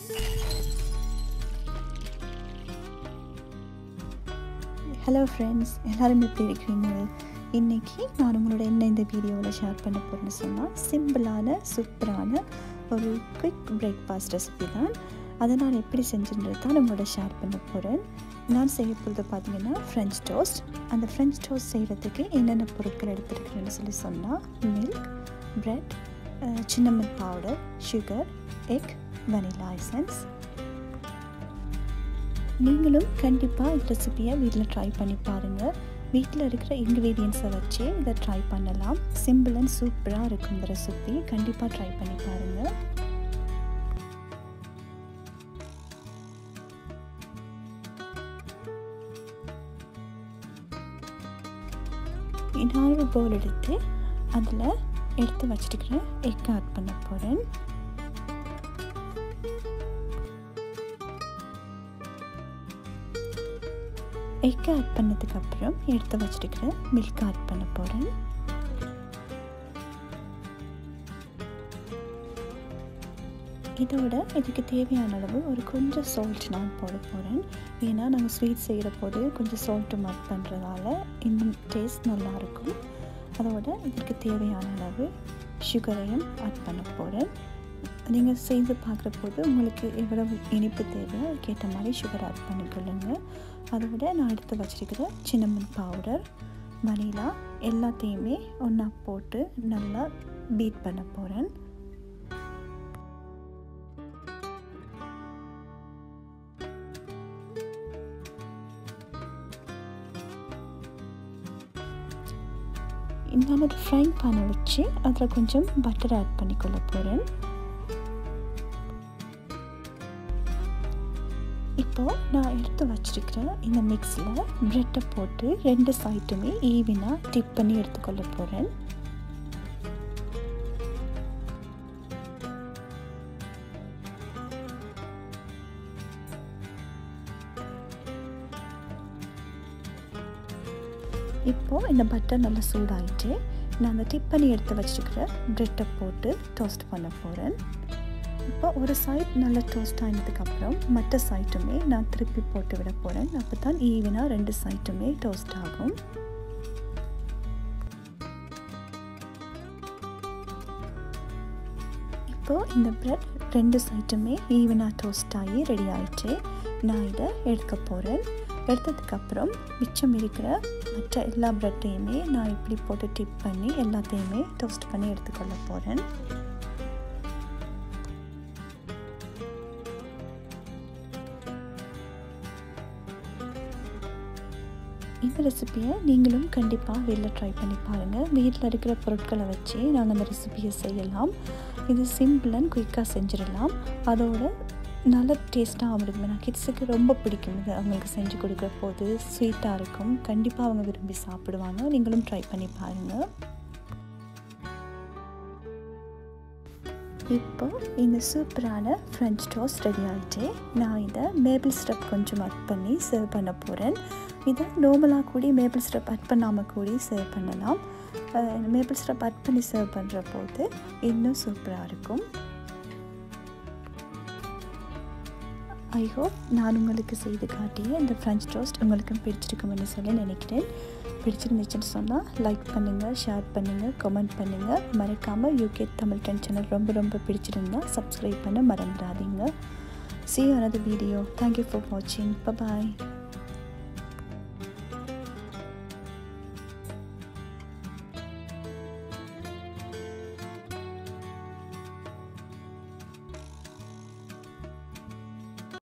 hello friends எல்லோரும் எப்படி இருக்கிறீங்க இன்றைக்கி நான் உங்களோட என்ன இந்த வீடியோவில் ஷேர் பண்ண போகிறேன்னு சொன்னால் சிம்பிளான சூப்பரான ஒரு குயிக் பிரேக்ஃபாஸ்ட் ரெசிபி தான் அதை நான் எப்படி செஞ்சுன்றது தான் உங்களோட ஷேர் பண்ண போகிறேன் நான் செய்ய போகிறது பார்த்தீங்கன்னா ஃப்ரெஞ்ச் டோஸ்ட் அந்த ஃப்ரெஞ்ச் டோஸ்ட் செய்கிறதுக்கு என்னென்ன பொருட்கள் எடுத்துருக்கிறேன்னு சொல்லி சொன்னால் milk bread cinnamon powder sugar egg vanilla essence நீங்களும் கண்டிப்பாக இந்த ரெசிப்பியை வீட்டில் ட்ரை பண்ணி பாருங்கள் வீட்டில் இருக்கிற இன்க்ரீடியன்ஸை வச்சு இதை ட்ரை பண்ணலாம் சிம்பிள் அண்ட் சூப்பராக இருக்கும் இந்த ரெசிபி கண்டிப்பாக ட்ரை பண்ணி பாருங்கள் இன்னொரு பவுல் எடுத்து அதில் எடுத்து வச்சுட்டுக்கிறேன் எக் ஆட் பண்ண போகிறேன் எக் ஆட் பண்ணதுக்கப்புறம் எடுத்து வச்சுருக்கிற மில்க் ஆட் பண்ண போகிறேன் இதோட இதுக்கு தேவையான அளவு ஒரு கொஞ்சம் சால்ட் நான் போட போகிறேன் ஏன்னா நாங்கள் ஸ்வீட் செய்கிற போது கொஞ்சம் சால்ட்டும் ஆட் பண்ணுறதால இன்னும் டேஸ்ட் நல்லாயிருக்கும் அதோட இதுக்கு தேவையான அளவு சுகரையும் ஆட் பண்ண போகிறேன் நீங்கள் செய்து பார்க்குற போது உங்களுக்கு எவ்வளவு இனிப்பு தேவையோ அதுக்கேற்ற மாதிரி சுகர் ஆட் பண்ணிக்கொள்ளுங்க அதோட நான் எடுத்து வச்சுருக்கிற சின்னமன் பவுடர் வனிலா எல்லாத்தையுமே ஒன்றா போட்டு நல்லா பீட் பண்ண போகிறேன் நான் ஒரு ஃப்ரைங் பேனை வச்சு அதில் கொஞ்சம் பட்டர் ஆட் பண்ணிக்கொள்ள போகிறேன் இப்போது நான் எடுத்து வச்சிருக்கிற இந்த மிக்ஸில் ப்ரெட்டை போட்டு ரெண்டு சைட்டுமே ஈவினாக டிப் பண்ணி எடுத்துக்கொள்ள போகிறேன் இப்போது இந்த பட்டர் நல்லா சூடாயிட்டு நான் அந்த டிப் பண்ணி எடுத்து வச்சுருக்கிற ப்ரெட்டை போட்டு டோஸ்ட் பண்ண போகிறேன் இப்போ ஒரு சைட் நல்லா டோஸ்ட் ஆனதுக்கப்புறம் மற்ற சைட்டுமே நான் திருப்பி போட்டு விட போகிறேன் அப்போ தான் ஈவனாக ரெண்டு சைட்டுமே டோஸ்ட் ஆகும் இப்போது இந்த ப்ரெட் ரெண்டு சைட்டுமே ஈவனாக டோஸ்ட் ஆகி ரெடி ஆகிடுச்சு நான் இதை எடுக்க போகிறேன் எடுத்ததுக்கப்புறம் மிச்சம் இருக்கிற மற்ற எல்லா ப்ரெட்டையுமே நான் இப்படி போட்டு டிப் பண்ணி எல்லாத்தையுமே டோஸ்ட் பண்ணி எடுத்துக்கொள்ள போகிறேன் இந்த ரெசிப்பியை நீங்களும் கண்டிப்பாக வீட்டில் ட்ரை பண்ணி பாருங்கள் வீட்டில் இருக்கிற பொருட்களை வச்சு நாங்கள் அந்த ரெசிப்பியை செய்யலாம் இது சிம்பிள் அண்ட் குயிக்காக செஞ்சிடலாம் அதோட நல்ல டேஸ்ட்டாக இருக்கும் ஏன்னா கிட்ஸுக்கு ரொம்ப பிடிக்கும் இது அவங்களுக்கு செஞ்சு கொடுக்குற போது ஸ்வீட்டாக இருக்கும் கண்டிப்பாக அவங்க விரும்பி சாப்பிடுவாங்க நீங்களும் ட்ரை பண்ணி பாருங்கள் இப்போ இந்த சூப்பரான ஃப்ரெஞ்ச் டோஸ்ட் ரெடி ஆகிட்டு நான் இதை மேபிள் ஸ்டெப் கொஞ்சம் ஆட் பண்ணி சர்வ் பண்ண போகிறேன் இதை நார்மலாக கூடி மேபிள் ஸ்டெப் ஆட் பண்ணாமல் கூடி சர்வ் பண்ணலாம் மேபிள் ஸ்டெப் ஆட் பண்ணி சர்வ் பண்ணுற போது இன்னும் சூப்பராக இருக்கும் ஐ ஹோப் நான் உங்களுக்கு செய்து காட்டிய இந்த ஃப்ரெஞ்ச் டோஸ்ட் உங்களுக்கும் பிடிச்சிருக்கும்னு சொல்லி நினைக்கிறேன் பிடிச்சிருந்துச்சுன்னு சொன்னால் லைக் பண்ணுங்கள் ஷேர் பண்ணுங்கள் கமெண்ட் பண்ணுங்கள் மறக்காமல் யூகே தமிழ் டென் சேனல் ரொம்ப ரொம்ப பிடிச்சிருந்தா சப்ஸ்கிரைப் பண்ண மறந்துடாதீங்க see another video thank you for வாட்சிங் பாய்